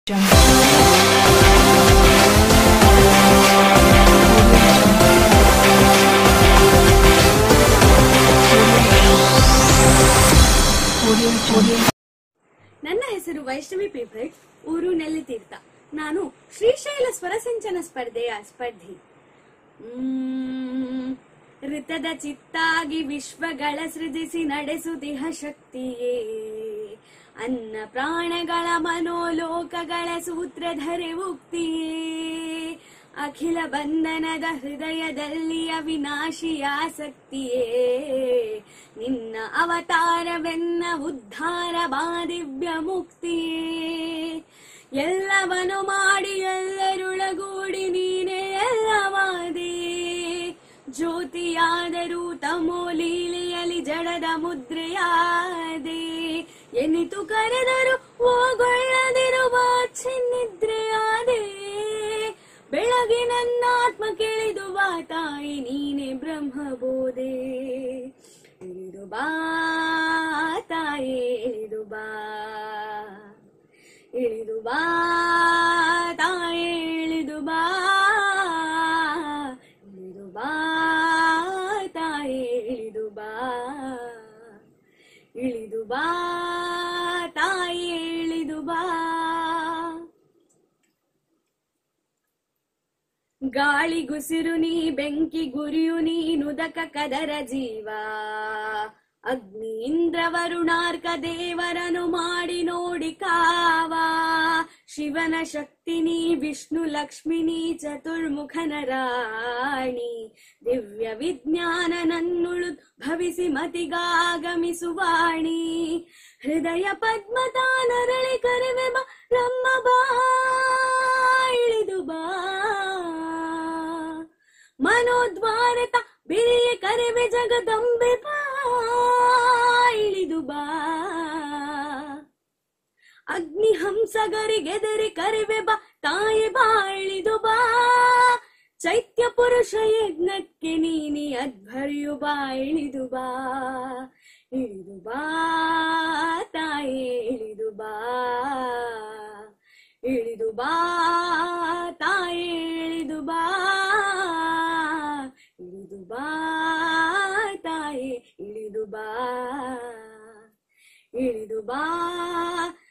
ನನ್ನ ಹೆಸರು ವೈಷ್ಣವಿ ಪೀಪಲ್ಸ್ ಊರು ನೆಲ್ಲಿತೀರ್ಥ ನಾನು ಶ್ರೀಶೈಲ ಸ್ವರಸಿಂಚನ ಸ್ಪರ್ಧೆಯ ಸ್ಪರ್ಧಿ ಮ್ಮ್. ಋತದ ಚಿತ್ತಾಗಿ ವಿಶ್ವಗಳ ಸೃಜಿಸಿ ನಡೆಸುತ್ತಿಹ ಶಕ್ತಿಯೇ ಅನ್ನ ಪ್ರಾಣಗಳ ಮನೋಲೋಕಗಳ ಸೂತ್ರಧರೆ ಉಕ್ತಿಯೇ ಅಖಿಲ ಬಂಧನದ ಹೃದಯದಲ್ಲಿ ಅವಿನಾಶಿ ಆಸಕ್ತಿಯೇ ನಿನ್ನ ಅವತಾರವೆನ್ನ ಉದ್ಧಾರ ಬಾದಿವ್ಯ ಮುಕ್ತಿಯೇ ಎಲ್ಲವನು ಮಾಡಿ ಎಲ್ಲರುಳಗೂಡಿ ನೀನೇ ಎಲ್ಲವಾದೇ ಜ್ಯೋತಿಯಾದರೂ ತಮೋ ಲೀಲೆಯಲ್ಲಿ ಜಡದ ಮುದ್ರೆಯಾದೆ ಎನಿತು ಕರೆದರು ಓಗೊಳ್ಳದಿರುವ ಚಿನ್ನಿದ್ರೆಯಾದೆ ಬೆಳಗ್ಗೆ ನನ್ನಾತ್ಮ ಕೇಳಿದು ಬಾ ತಾಯಿ ನೀನೆ ಬ್ರಹ್ಮಬೋಧೆ ಇಳಿದು ಬಾ ತಾಯಿ ಇಳಿದು ಬಾ ಇಳಿದು ಬಾ ತಾಯಿ ಇಳಿದು ಬಾ ಇಳಿದು ಬಾ ತಾಯಿ ಇಳಿದು ಬಾ ಇಳಿದು ಬಾ ತಾಯಿ ಇಳಿದು ಬಾ ಗಾಳಿ ಗುಸಿರು ನೀ ಬೆಂಕಿ ಗುರಿಯು ನೀನುದಕ ಕದರ ಜೀವ ಅಗ್ನಿ ಇಂದ್ರ ವರುಣಾರ್ಕ ದೇವರನು ಮಾಡಿ ನೋಡಿ ಕಾವ ಶಿವನ ಶಕ್ತಿ ನೀ ವಿಷ್ಣು ಲಕ್ಷ್ಮಿ ನೀ ಚತುರ್ಮುಖನ ರಾಣಿ ದಿವ್ಯ ವಿಜ್ಞಾನ ನನ್ನುಳು ಭವಿಸಿ ಮತಿಗಾಗಮಿಸುವಾಣಿ ಹೃದಯ ಪದ್ಮತಾನರಳಿ ಕರೆವೆ ಬಾ ರಮ್ಮ ಬಾ ಇಳಿದು ಬಾ ಮನೋದ್ವಾರತ ಬಿರಿಯ ಕರೆವೆ ಜಗದಂಬೆ ಬಾ ಇಳಿದು ಬಾ ಅಗ್ನಿ ಹಂಸಗರಿಗೆದರಿ ಕರೆವೆ ಬಾ ತಾಯಿ ಬಾ ಇಳಿದು ಬಾ ಚೈತ್ಯ ಪುರುಷ ಯಜ್ಞಕ್ಕೆ ನೀನಿ ಅಧ್ವರ್ಯು ಬಾ ಇಳಿದು ಬಾ ಇಳಿದು ಬಾ ತಾಯಿ ಇಳಿದು ಬಾ ಇಳಿದು ಬಾ ತಾಯಿ ಇಳಿದು ಬಾ ಇಳಿದು ಬಾ ತಾಯಿ ಇಳಿದು ಬಾ ಇಳಿದು ಬಾ